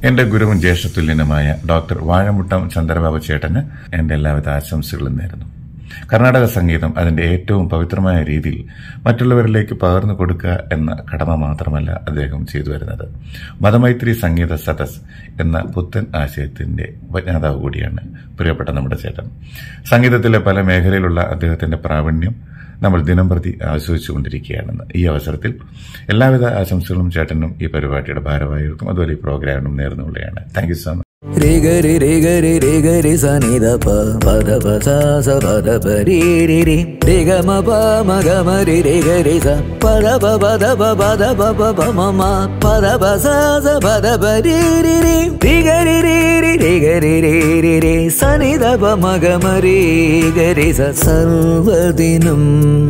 എന്റെ ഗുരുവും ജ്യേഷ്ഠതുല്യനുമായ ഡോക്ടർ വാഴമുട്ടം ചന്ദ്രബാബു ചേട്ടന് എന്റെ എല്ലാവിധ ആശംസകളും നേരുന്നു കർണാടക സംഗീതം അതിന്റെ ഏറ്റവും പവിത്രമായ രീതിയിൽ മറ്റുള്ളവരിലേക്ക് പകർന്നു കൊടുക്കുക എന്ന കടമ മാത്രമല്ല അദ്ദേഹം ചെയ്തു വരുന്നത് മതമൈത്രി സംഗീത സദസ് എന്ന പുത്തൻ ആശയത്തിന്റെ ഉപജ്ഞാതാവ് കൂടിയാണ് പ്രിയപ്പെട്ട നമ്മുടെ ചേട്ടൻ സംഗീതത്തിലെ പല മേഖലയിലുള്ള അദ്ദേഹത്തിന്റെ പ്രാവീണ്യം നമ്മൾ ദിനംപ്രതി ആസ്വദിച്ചുകൊണ്ടിരിക്കുകയാണെന്ന് ഈ അവസരത്തിൽ എല്ലാവിധ ആശംസകളും ചേട്ടനും ഈ പരിപാടിയുടെ ഭാരവാഹികൾക്കും അതുപോലെ ഈ പ്രോഗ്രാമിനും നേർന്നുകൊള്ളുകയാണ് താങ്ക് യു സോ മച്ച് रे ग रे रे ग रे रे ग रे सा नि ध प प ध प सा स प ध प रे रे रे रे ग म प म ग म रे रे ग रे सा प ध प प ध प प ध प प प म म प ध प सा स प ध प रे रे रे रे ग रे रे रे रे ग रे रे रे रे सा नि ध प म ग म रे ग रे सा സർവദിനം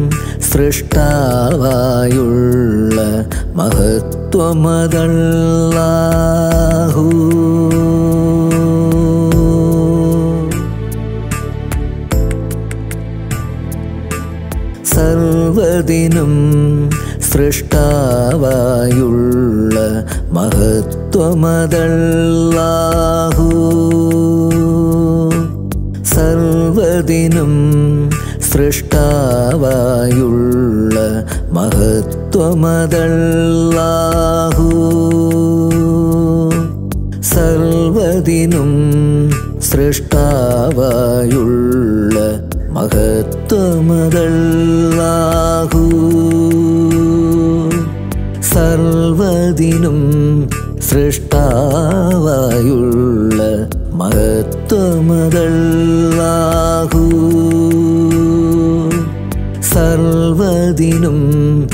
സൃഷ്ടാവായുള്ള മഹത്വമതല്ലാഹു സർവദിനം സൃഷ്ടാവായുള്ള മഹത്വമതല്ലാഹു സർവദിനം സൃഷ്ടാവായുള്ള മഹത്വമതല്ലാഹു സർവദിനം സൃഷ്ടാവായുള്ള മഹത്വമതല്ലാഹു സർവദിനം സൃഷ്ടാവായുള്ള മഹത്വമതല്ലാഹു സർവദിനം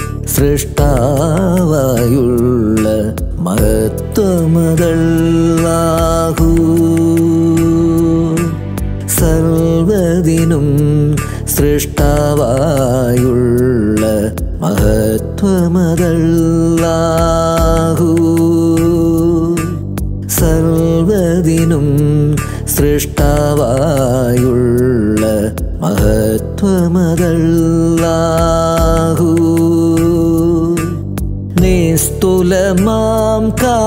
സൃഷ്ടാവായുള്ള മഹത്വമതല്ലാഹു സർവദിനം സൃഷ്ടാവായുള്ള മഹത്വമതല്ലാഹു സർവദിനം സൃഷ്ടാവായുള്ള മഹത്വമതല്ലാഹു നിസ്തുലമാം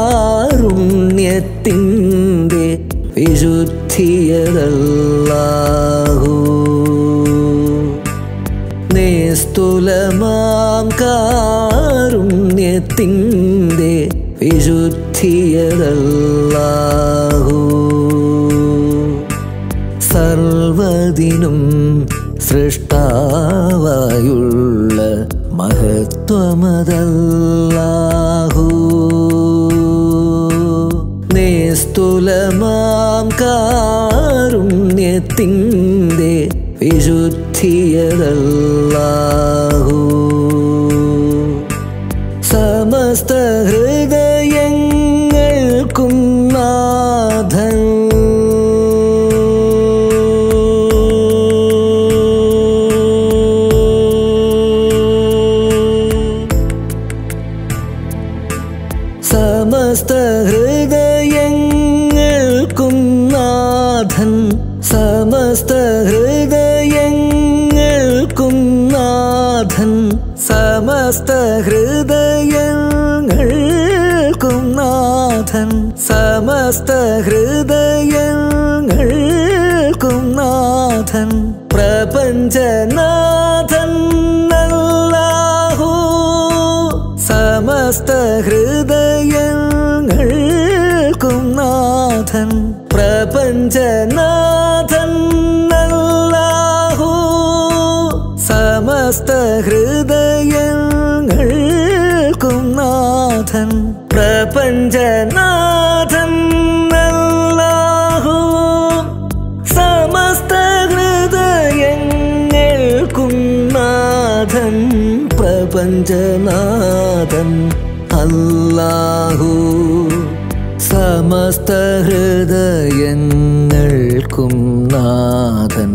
കാരുണ്യത്തിൻ്റെ വിശുദ്ധിയതല്ലാഹു നിസ്തുലമാം കാരുണ്യത്തിൻ്റെ വിശുദ്ധിയതല്ലാഹു സർവദിനം സൃഷ്ടാവായുള്ള മഹത്വമതല്ലാഹു നിസ്തുലമാം കാരുണ്യത്തിൻ്റെ വിശുദ്ധിയതല്ലാഹു സമസ്ത ഹൃദയങ്ങൾക്കും നാഥൻ സമസ്ത ഹൃദയങ്ങൾക്കും നാഥൻ സമസ്ത ഹൃദയങ്ങൾക്കും നാഥൻ സമസ്ത ഹൃദയങ്ങൾക്കും നാഥൻ സമസ്ത ഹൃദയങ്ങൾക്കും നാഥൻ പ്രപഞ്ചനാഥൻ അല്ലാഹു സമസ്ത ഹൃദയങ്ങൾക്കും നാഥൻ പ്രപഞ്ചനാഥൻ അല്ലാഹു സമസ്ത ഹൃദയങ്ങൾക്കും നാഥൻ പ്രപഞ്ചനാഥൻ അല്ലാഹു സമസ്ത ഹൃദയങ്ങൾക്കും നാഥൻ പ്രപഞ്ചനാഥൻ അല്ലാഹു സമസ്ത ഹൃദയങ്ങൾക്കും നാഥൻ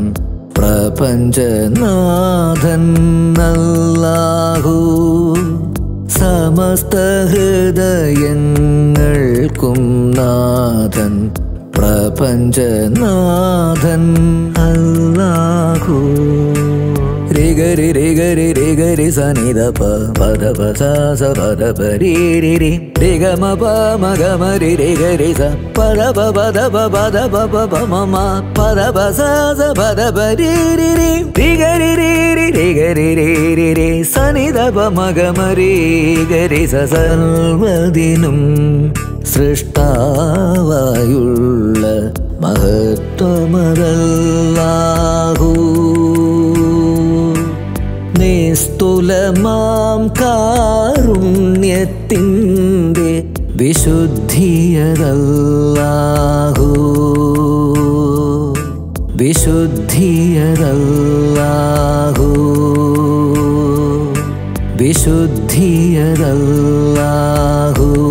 പ്രപഞ്ചനാഥൻ അല്ലാഹു സമസ്ത ഹൃദയങ്ങൾക്കും നാഥൻ പ്രപഞ്ചനാഥൻ അല്ലാഹു രെ ഗരി രി ഗരി രി ഗരി സ നി ദ പ പദ പ സ സ പദ പ രി രി രി രി ഗ മ പ മ ഗ മ രി രി ഗരി സ പദ പ പദ പ പദ പ പ പ മ മ പദ പ സ സ പദ പ രി രി രി രി ഗരി രി രി രി ഗരി രി രി രി സ നി ദ പ മ ഗ മ രി ഗരി സ സർവദിനും സൃഷ്ടാവായുള്ള മഹത്വമതല്ലാഹൂ നിസ്തുലമാം കാരുണ്യത്തിൻ്റെ വിശുദ്ധിയതല്ലാഹൂ വിശുദ്ധിയതല്ലാഹൂ വിശുദ്ധിയതല്ലാഹൂ